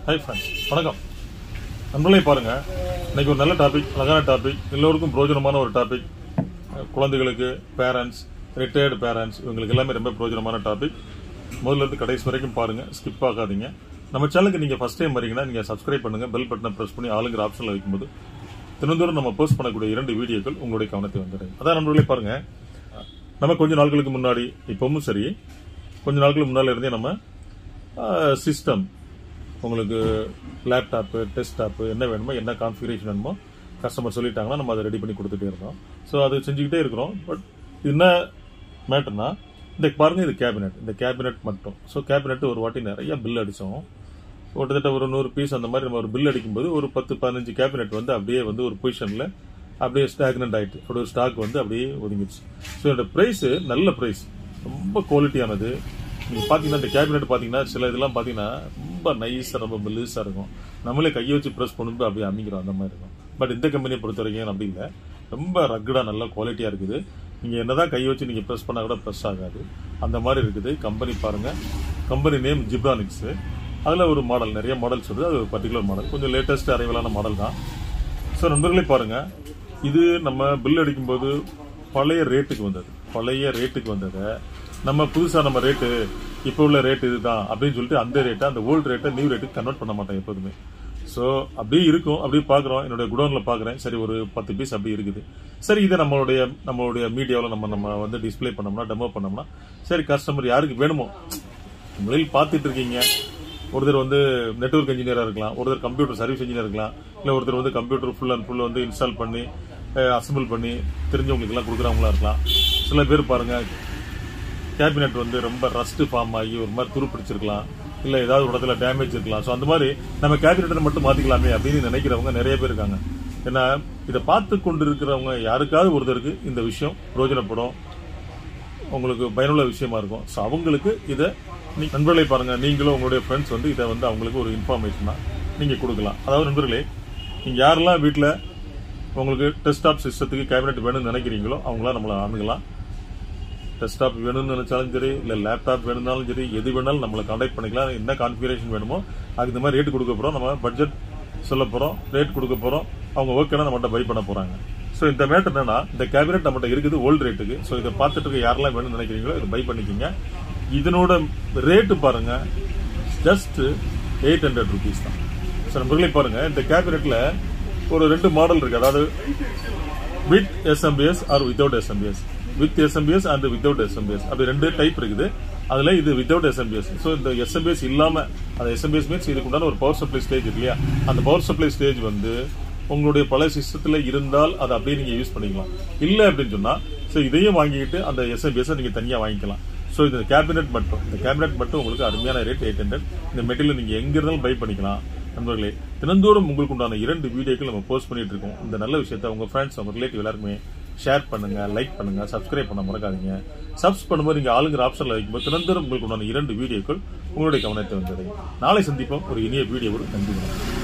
hi friends வணக்கம் நண்பர்களே பாருங்க இன்னைக்கு ஒரு நல்ல டாபிக் அழகான டாபிக் எல்லோருக்கும் பிரயோஜனமான ஒரு டாபிக் குழந்தைகளுக்கு பேரண்ட்ஸ் ரிட்டையர்டு பேரண்ட்ஸ் இவங்களுக்கு எல்லாமே ரொம்ப பிரயோஜனமான டாபிக் முதல்ல இருந்து கடைசி வரைக்கும் பாருங்க ஸ்கிப் ஆகாதீங்க நம்ம சேனலுக்கு நீங்க ஃபர்ஸ்ட் டைம் வரீங்கன்னா நீங்க சப்ஸ்கிரைப் பண்ணுங்க பெல் பட்டனை பிரஸ் பண்ணி ஆளுங்கிற ஆப்ஷன்ல வைக்கும்போது தினந்தோறும் நம்ம போஸ்ட் பண்ணக்கூடிய இரண்டு வீடியோக்கள் உங்களுடைய கவனத்தை வந்துடும் அதான் நண்பர்களே பாருங்க நம்ம கொஞ்ச நாட்களுக்கு முன்னாடி இப்பவும் சரி கொஞ்ச நாட்களுக்கு முன்னால இருந்தே நம்ம சிஸ்டம் உங்களுக்கு லேப்டாப்பு டெஸ்க்டாப்பு என்ன வேணுமோ என்ன கான்ஃபிகரேஷன் வேணுமோ கஸ்டமர் சொல்லிட்டாங்கன்னா நம்ம அதை ரெடி பண்ணி கொடுத்துட்டே இருந்தோம் ஸோ அது செஞ்சுக்கிட்டே இருக்கிறோம் பட் என்ன மேட்டர்னா இந்த பாருங்க இது கேபினெட் இந்த கேபினெட் மட்டும் ஸோ கேபினெட் ஒரு வாட்டி நிறைய பில் அடித்தோம் கிட்டத்தட்ட ஒரு நூறு பீஸ் அந்த மாதிரி நம்ம ஒரு பில் அடிக்கும்போது ஒரு பத்து பதினஞ்சு கேபினெட் வந்து அப்படியே வந்து ஒரு பொசிஷனில் அப்படியே ஸ்டாக்னண்ட் ஆயிட்டு அப்படி ஒரு ஸ்டாக் வந்து அப்படியே ஒதுங்கிடுச்சு ஸோ இதோட ப்ரைஸ் நல்ல ப்ரைஸ் ரொம்ப குவாலிட்டியானது நீங்க பாத்தீங்கன்னா இந்த கேபினெட் பாத்தீங்கன்னா சில இதெல்லாம் பாத்தீங்கன்னா ரொம்ப நைஸா ரொம்ப மெல்லிஸா இருக்கும் நம்மளே கையை வச்சு ப்ரெஸ் பண்ணும்போது அப்படியே அமைக்கிறோம் அந்த மாதிரி இருக்கும் பட் இந்த கம்பெனியை பொறுத்த வரைக்கும் அப்படி இல்லை ரொம்ப ரக்கடா நல்ல குவாலிட்டியா இருக்குது நீங்க என்னதான் கையை வச்சு நீங்க ப்ரெஸ் பண்ணா கூட ப்ரெஸ் ஆகாது அந்த மாதிரி இருக்குது கம்பெனி பாருங்க கம்பெனி நேம் ஜிப்ரானிக்ஸ் அதுல ஒரு மாடல் நிறைய மாடல்ஸ் வருது அது ஒரு பர்டிகுலர் மாடல் கொஞ்சம் லேட்டஸ்ட் அரைவலான மாடல் தான் ஸோ நண்பர்களே பாருங்க இது நம்ம பில் அடிக்கும்போது பழைய ரேட்டுக்கு வந்தது பழைய ரேட்டுக்கு வந்ததை நம்ம புதுசா நம்ம ரேட்டு இப்போ உள்ள ரேட் இதுதான் அப்படின்னு சொல்லிட்டு அந்த ரேட்டை அந்த ஓல்டு ரேட்டை நியூ ரேட்டுக்கு கன்வெர்ட் பண்ண மாட்டோம் எப்போதுமே ஸோ அப்படியே இருக்கும் அப்படியே பார்க்குறோம் என்னுடைய குடோனில் பார்க்குறேன் சரி ஒரு பத்து பீஸ் அப்படி இருக்குது சரி இதை நம்மளுடைய நம்மளுடைய மீடியாவில் நம்ம நம்ம வந்து டிஸ்ப்ளே பண்ணோம்னா டெமோ பண்ணோம்னா சரி கஸ்டமர் யாருக்கு வேணுமோ உங்களில் பார்த்துட்டு இருக்கீங்க ஒருத்தர் வந்து நெட்வொர்க் இன்ஜினியரா இருக்கலாம் ஒருத்தர் கம்ப்யூட்டர் சர்வீஸ் இன்ஜினியர் இருக்கலாம் இல்ல ஒருத்தர் வந்து கம்ப்யூட்டர் ஃபுல் அண்ட் ஃபுல் வந்து இன்ஸ்டால் பண்ணி அசம்பிள் பண்ணி தெரிஞ்சவங்களுக்கு எல்லாம் கொடுக்குறவங்களா இருக்கலாம் சில பேர் பாருங்க கேபினெட் வந்து ரொம்ப ரஸ்ட் ஃபார்ம் ஆகி ஒரு மாதிரி துரு பிடிச்சிருக்கலாம் இல்ல ஏதாவது ஒரு இடத்துல டேமேஜ் இருக்கலாம் ஸோ அந்த மாதிரி நம்ம கேபினெட்டை மட்டும் மாத்திக்கலாமே அப்படின்னு நினைக்கிறவங்க நிறைய பேர் இருக்காங்க ஏன்னா இதை பார்த்து கொண்டு இருக்கிறவங்க யாருக்காவது ஒருத்தருக்கு இந்த விஷயம் பிரயோஜனப்படும் உங்களுக்கு பயனுள்ள விஷயமா இருக்கும் ஸோ அவங்களுக்கு இதை நீ- நண்பர்களை பாருங்க நீங்களும் உங்களுடைய ஃப்ரெண்ட்ஸ் வந்து இதை வந்து அவங்களுக்கு ஒரு இன்ஃபர்மேஷனா நீங்க கொடுக்கலாம் அதாவது நண்பர்களே நீங்க யாரெல்லாம் வீட்டில் உங்களுக்கு டெஸ்க்டாப் சிஸ்டத்துக்கு கேபினெட் வேணும்னு நினைக்கிறீங்களோ அவங்களாம் நம்மளை அணுகலாம் டெஸ்க்டாப் வேணும்னு நினைச்சாலும் சரி இல்ல லேப்டாப் வேணும்னாலும் சரி எது வேணாலும் நம்மளை கான்டாக்ட் பண்ணிக்கலாம் என்ன கான்ஃபிகரேஷன் வேணுமோ அதுக்கு இந்த மாதிரி ரேட் கொடுக்க போறோம் நம்ம பட்ஜெட் சொல்ல போறோம் ரேட் கொடுக்க போறோம் அவங்க ஓகேனா நம்மகிட்ட பை பண்ண போறாங்க ஸோ இந்த மேட்டர் என்னன்னா இந்த கேபினெட் நம்மகிட்ட இருக்குது ஓல்டு ரேட்டுக்கு ஸோ இதை பார்த்துட்டு இருக்க யாரெல்லாம் வேணும்னு நினைக்கிறீங்களோ இதை பை பண்ணிக்கிங்க இதனோட ரேட்டு பாருங்க ஜஸ்ட் எயிட் ஹண்ட்ரட் ருபீஸ் தான் ஸோ நண்பர்களே பாருங்க இந்த கேபினெட்ல ஒரு ரெண்டு மாடல் இருக்கு அதாவது with SMPS or without SMPS with SMPS and without SMPS அப்படி ரெண்டு டைப் இருக்குது அதுல இது வித்தவுட் எஸ்எம்பிஎஸ் ஸோ இந்த எஸ்எம்பிஎஸ் இல்லாம அந்த எஸ்எம்பிஎஸ் மீன்ஸ் இதுக்கு உண்டான ஒரு பவர் சப்ளை ஸ்டேஜ் இருக்கு இல்லையா அந்த பவர் சப்ளை ஸ்டேஜ் வந்து உங்களுடைய பழைய சிஸ்டத்துல இருந்தால் அதை அப்படியே நீங்க யூஸ் பண்ணிக்கலாம் இல்ல அப்படின்னு சொன்னா ஸோ இதையும் வாங்கிக்கிட்டு அந்த எஸ்எம்பிஎஸ் நீங்க தனியா வாங்கிக்கலாம் ஸோ இந்த கேபினெட் மட்டும் இந்த கேபினெட் மட்டும் உங்களுக்கு அருமையான ரேட் எயிட் ஹண்ட்ரட் இந்த மெட்டீரியல் நீங்க எங்க இருந்தாலும் பை பண்ணிக்கலாம் நண்பர்களே தினந்தோறும் உங்களுக்கு உண்டான இரண்டு வீடியோக்கள் நம்ம போஸ்ட் பண்ணிட்டு இருக்கோம் இந்த நல்ல விஷயத்த உங்க ஃப்ரெண்ட்ஸ் உங்க ரிலேட்டிவ் எல்லாருமே ஷேர் பண்ணுங்க லைக் பண்ணுங்க சப்ஸ்கிரைப் பண்ண மறக்காதீங்க சப்ஸ் பண்ணும்போது நீங்க ஆளுங்கிற ஆப்ஷன்ல வைக்கும்போது தினந்தோறும் உங்களுக்கு உண்டான இரண்டு வீடியோக்கள் உங்களுடைய கவனத்தை வந்தது நாளை சந்திப்போம் ஒரு இனிய வீடியோவோடு நன்றி வணக்கம்